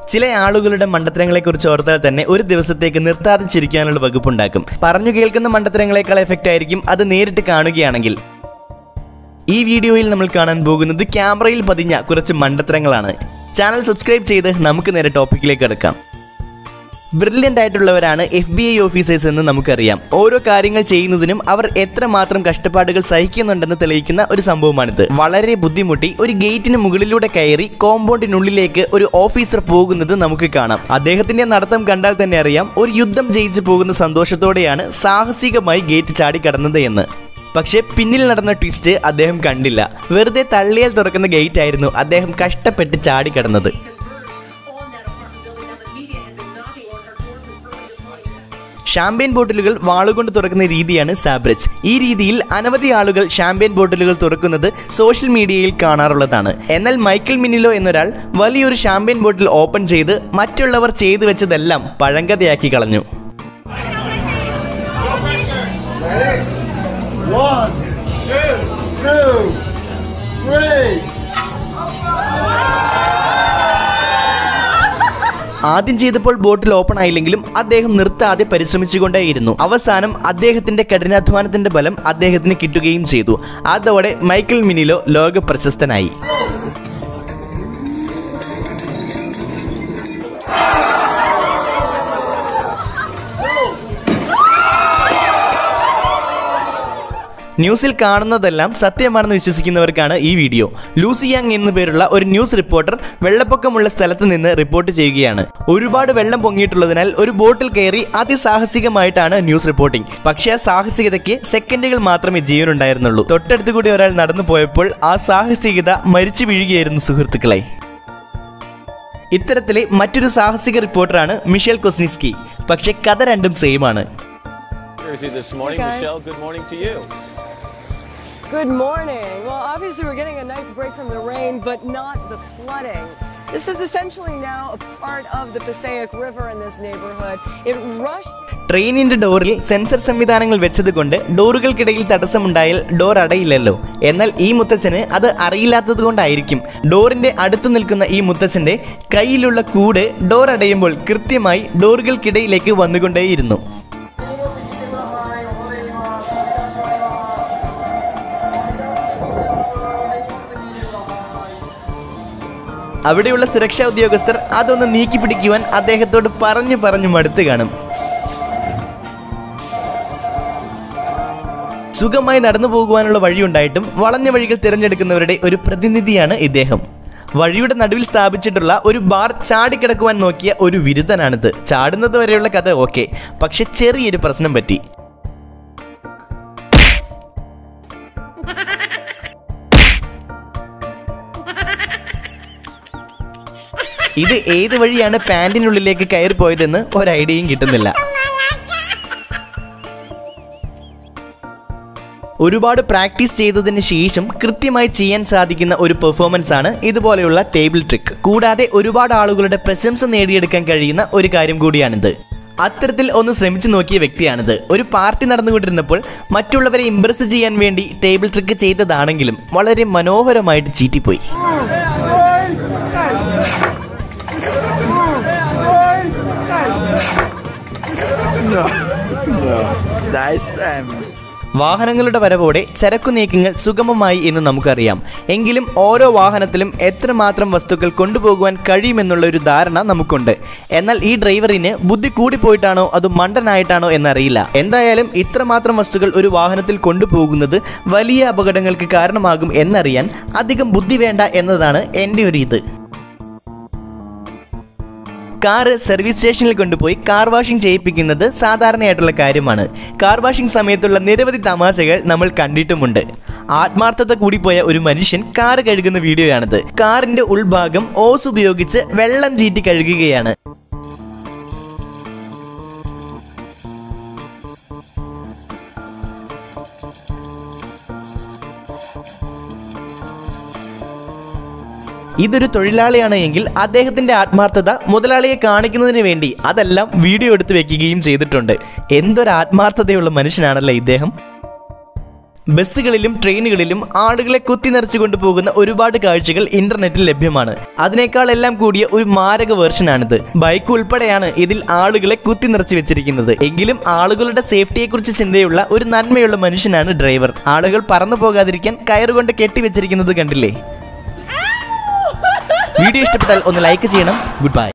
ചില ആളുകളുടെ മണ്ടത്തരങ്ങളെക്കുറിച്ച് ഓർത്താൽ തന്നെ ഒരു ദിവസത്തേക്ക് നിർത്താതെ ചിരിക്കാനുള്ള വകുപ്പുണ്ടാക്കും പറഞ്ഞു കേൾക്കുന്ന മണ്ടത്തരങ്ങളെക്കാൾ എഫക്റ്റ് ആയിരിക്കും അത് നേരിട്ട് കാണുകയാണെങ്കിൽ ഈ വീഡിയോയിൽ നമ്മൾ കാണാൻ പോകുന്നത് ക്യാമറയിൽ പതിഞ്ഞ കുറച്ച് മണ്ടത്തരങ്ങളാണ് ചാനൽ സബ്സ്ക്രൈബ് ചെയ്ത് നമുക്ക് നേരെ ടോപ്പിക്കിലേക്ക് കിടക്കാം ബ്രില്യൻ്റ് ആയിട്ടുള്ളവരാണ് എഫ് ബി ഐ ഓഫീസേഴ്സ് എന്ന് നമുക്കറിയാം ഓരോ കാര്യങ്ങൾ ചെയ്യുന്നതിനും അവർ എത്രമാത്രം കഷ്ടപ്പാടുകൾ സഹിക്കുന്നുണ്ടെന്ന് തെളിയിക്കുന്ന ഒരു സംഭവമാണിത് വളരെ ബുദ്ധിമുട്ടി ഒരു ഗേറ്റിന് മുകളിലൂടെ കയറി കോമ്പൗണ്ടിനുള്ളിലേക്ക് ഒരു ഓഫീസർ പോകുന്നത് നമുക്ക് കാണാം അദ്ദേഹത്തിന്റെ നടത്തം കണ്ടാൽ തന്നെ അറിയാം ഒരു യുദ്ധം ജയിച്ചു പോകുന്ന സന്തോഷത്തോടെയാണ് സാഹസികമായി ഗേറ്റ് ചാടിക്കടന്നത് എന്ന് പക്ഷേ പിന്നിൽ നടന്ന ട്വിസ്റ്റ് അദ്ദേഹം കണ്ടില്ല വെറുതെ തള്ളിയാൽ തുറക്കുന്ന ഗേറ്റ് ആയിരുന്നു അദ്ദേഹം കഷ്ടപ്പെട്ട് ചാടിക്കടന്നത് on that apartment building. Now the media had been knocking on her door since early this morning. Champagne ബോട്ടിലുകൾ വാളുകൊണ്ട് തുറക്കുന്ന രീതിയാണ് സാബ്രജ് ഈ രീതിയിൽ അനവധി ആളുകൾ ഷാമ്പയിൻ ബോട്ടിലുകൾ തുറക്കുന്നത് സോഷ്യൽ മീഡിയയിൽ കാണാറുള്ളതാണ് എന്നാൽ മൈക്കിൾ മിനിലോ എന്നൊരാൾ വലിയൊരു ഷാമ്പയിൻ ബോട്ടിൽ ഓപ്പൺ ചെയ്ത് മറ്റുള്ളവർ ചെയ്തു വെച്ചതെല്ലാം പഴങ്കഥയാക്കി കളഞ്ഞു One, two, three. ആദ്യം ചെയ്തപ്പോൾ ബോട്ടിൽ ഓപ്പൺ ആയില്ലെങ്കിലും അദ്ദേഹം നിർത്താതെ പരിശ്രമിച്ചുകൊണ്ടേയിരുന്നു അവസാനം അദ്ദേഹത്തിന്റെ കഠിനാധ്വാനത്തിന്റെ ബലം അദ്ദേഹത്തിന് കിട്ടുകയും ചെയ്തു അതോടെ മൈക്കിൾ മിനിലോ ലോക പ്രശസ്തനായി ന്യൂസിൽ കാണുന്നതെല്ലാം സത്യമാണെന്ന് വിശ്വസിക്കുന്നവർക്കാണ് ഈ വീഡിയോ ലൂസിയാങ് എന്നു പേരുള്ള ഒരു ന്യൂസ് റിപ്പോർട്ടർ വെള്ളപ്പൊക്കമുള്ള സ്ഥലത്ത് നിന്ന് റിപ്പോർട്ട് ചെയ്യുകയാണ് ഒരുപാട് വെള്ളം പൊങ്ങിയിട്ടുള്ളതിനാൽ ഒരു ബോട്ടിൽ കയറി അതിസാഹസികമായിട്ടാണ് ന്യൂസ് റിപ്പോർട്ടിംഗ് പക്ഷേ ആ സാഹസികതയ്ക്ക് സെക്കൻഡുകൾ മാത്രമേ ജീവനുണ്ടായിരുന്നുള്ളൂ തൊട്ടടുത്ത് കൂടി ഒരാൾ നടന്നു പോയപ്പോൾ ആ സാഹസികത മരിച്ചു വീഴുകയായിരുന്നു സുഹൃത്തുക്കളെ ഇത്തരത്തിലെ മറ്റൊരു സാഹസിക റിപ്പോർട്ടറാണ് മിഷേൽ കൊസ്നിസ്കി പക്ഷേ കഥ രണ്ടും സെയിം ആണ് Jersey this morning. guys. Michelle, good morning to you. Good morning. Well, obviously, we're getting a nice break from the rain, but not the flooding. This is essentially now a part of the Passaic River in this neighborhood. It rushed. ട്രെയിനിന്റെ ഡോറിൽ sensor സംവിധാനങ്ങൾ വെച്ചതുകൊണ്ട് ഡോറുകൾക്കിടയിൽ തടസ്സമുണ്ടായാൽ door അടയില്ലല്ലോ എന്നാൽ ഈ മുത്തച്ഛന് അത് അറിയില്ലാത്തത് കൊണ്ടായിരിക്കും ഡോറിന്റെ അടുത്ത് നിൽക്കുന്ന ഈ മുത്തച്ഛന്റെ കയ്യിലുള്ള കൂട് ഡോർ അടയുമ്പോൾ കൃത്യമായി ഡോറുകൾക്കിടയിലേക്ക് വന്നുകൊണ്ടേയിരുന്നു അവിടെയുള്ള സുരക്ഷാ ഉദ്യോഗസ്ഥർ അതൊന്ന് നീക്കി പിടിക്കുവാൻ അദ്ദേഹത്തോട് പറഞ്ഞു പറഞ്ഞു മടുത്ത് കാണും സുഖമായി നടന്നു പോകുവാനുള്ള വഴിയുണ്ടായിട്ടും വളഞ്ഞ വഴികൾ തിരഞ്ഞെടുക്കുന്നവരുടെ ഒരു പ്രതിനിധിയാണ് ഇദ്ദേഹം വഴിയുടെ നടുവിൽ സ്ഥാപിച്ചിട്ടുള്ള ഒരു ബാർ ചാടിക്കിടക്കുവാൻ നോക്കിയ ഒരു വിരുദ്ധനാണിത് ചാടുന്നത് വരെയുള്ള കഥ ഓക്കെ പക്ഷെ ചെറിയൊരു പ്രശ്നം പറ്റി ഇത് ഏത് വഴിയാണ് പാൻറ്റിനുള്ളിലേക്ക് കയറി പോയതെന്ന് ഒരു ഐഡിയയും കിട്ടുന്നില്ല ഒരുപാട് പ്രാക്ടീസ് ചെയ്തതിന് ശേഷം കൃത്യമായി ചെയ്യാൻ സാധിക്കുന്ന ഒരു പെർഫോമൻസ് ആണ് ഇതുപോലെയുള്ള ടേബിൾ ട്രിക്ക് കൂടാതെ ഒരുപാട് ആളുകളുടെ പ്രശംസ നേടിയെടുക്കാൻ കഴിയുന്ന ഒരു കാര്യം കൂടിയാണിത് അത്തരത്തിൽ ഒന്ന് ശ്രമിച്ചു നോക്കിയ വ്യക്തിയാണിത് ഒരു പാർട്ടി നടന്നുകൊണ്ടിരുന്നപ്പോൾ മറ്റുള്ളവരെ ഇംപ്രസ് ചെയ്യാൻ വേണ്ടി ടേബിൾ ട്രിക്ക് ചെയ്തതാണെങ്കിലും വളരെ മനോഹരമായിട്ട് ചീറ്റിപ്പോയി വാഹനങ്ങളുടെ വരവോടെ ചരക്കു നീക്കങ്ങൾ സുഗമമായി എന്ന് നമുക്കറിയാം എങ്കിലും ഓരോ വാഹനത്തിലും എത്രമാത്രം വസ്തുക്കൾ കൊണ്ടുപോകുവാൻ കഴിയുമെന്നുള്ള ഒരു ധാരണ നമുക്കുണ്ട് എന്നാൽ ഈ ഡ്രൈവറിന് ബുദ്ധി കൂടിപ്പോയിട്ടാണോ അത് മണ്ടനായിട്ടാണോ എന്നറിയില്ല എന്തായാലും ഇത്രമാത്രം വസ്തുക്കൾ ഒരു വാഹനത്തിൽ കൊണ്ടുപോകുന്നത് വലിയ അപകടങ്ങൾക്ക് കാരണമാകും എന്നറിയാൻ അധികം ബുദ്ധി വേണ്ട എന്നതാണ് എൻ്റെ ഒരു ഇത് കാറ് സർവീസ് സ്റ്റേഷനിൽ കൊണ്ടുപോയി കാർ വാഷിംഗ് ചെയ്യിപ്പിക്കുന്നത് സാധാരണയായിട്ടുള്ള കാര്യമാണ് കാർ വാഷിംഗ് സമയത്തുള്ള നിരവധി തമാശകൾ നമ്മൾ കണ്ടിട്ടുമുണ്ട് ആത്മാർത്ഥത കൂടിപ്പോയ ഒരു മനുഷ്യൻ കാറ് കഴുകുന്ന വീഡിയോയാണിത് കാറിന്റെ ഉൾഭാഗം ഓസ് ഉപയോഗിച്ച് വെള്ളം ചീറ്റി കഴുകുകയാണ് ഇതൊരു തൊഴിലാളിയാണ് എങ്കിൽ അദ്ദേഹത്തിന്റെ ആത്മാർത്ഥത മുതലാളിയെ കാണിക്കുന്നതിന് വേണ്ടി അതെല്ലാം വീഡിയോ എടുത്ത് വെക്കുകയും ചെയ്തിട്ടുണ്ട് എന്തൊരു ആത്മാർത്ഥതയുള്ള മനുഷ്യനാണല്ലേ ഇദ്ദേഹം ബസ്സുകളിലും ട്രെയിനുകളിലും ആളുകളെ കുത്തി നിറച്ചു കൊണ്ടുപോകുന്ന ഒരുപാട് കാഴ്ചകൾ ഇന്റർനെറ്റിൽ ലഭ്യമാണ് അതിനേക്കാൾ എല്ലാം കൂടിയ ഒരു മാരക വേർഷനാണിത് ബൈക്ക് ഉൾപ്പെടെയാണ് ഇതിൽ ആളുകളെ കുത്തി നിറച്ചു വെച്ചിരിക്കുന്നത് എങ്കിലും ആളുകളുടെ സേഫ്റ്റിയെക്കുറിച്ച് ചിന്തയുള്ള ഒരു നന്മയുള്ള മനുഷ്യനാണ് ഡ്രൈവർ ആളുകൾ പറന്നു പോകാതിരിക്കാൻ കയറുകൊണ്ട് കെട്ടിവെച്ചിരിക്കുന്നത് കണ്ടില്ലേ വീഡിയോ ഇഷ്ടപ്പെട്ടാൽ ഒന്ന് ലൈക്ക് ചെയ്യണം ഗുഡ് ബൈ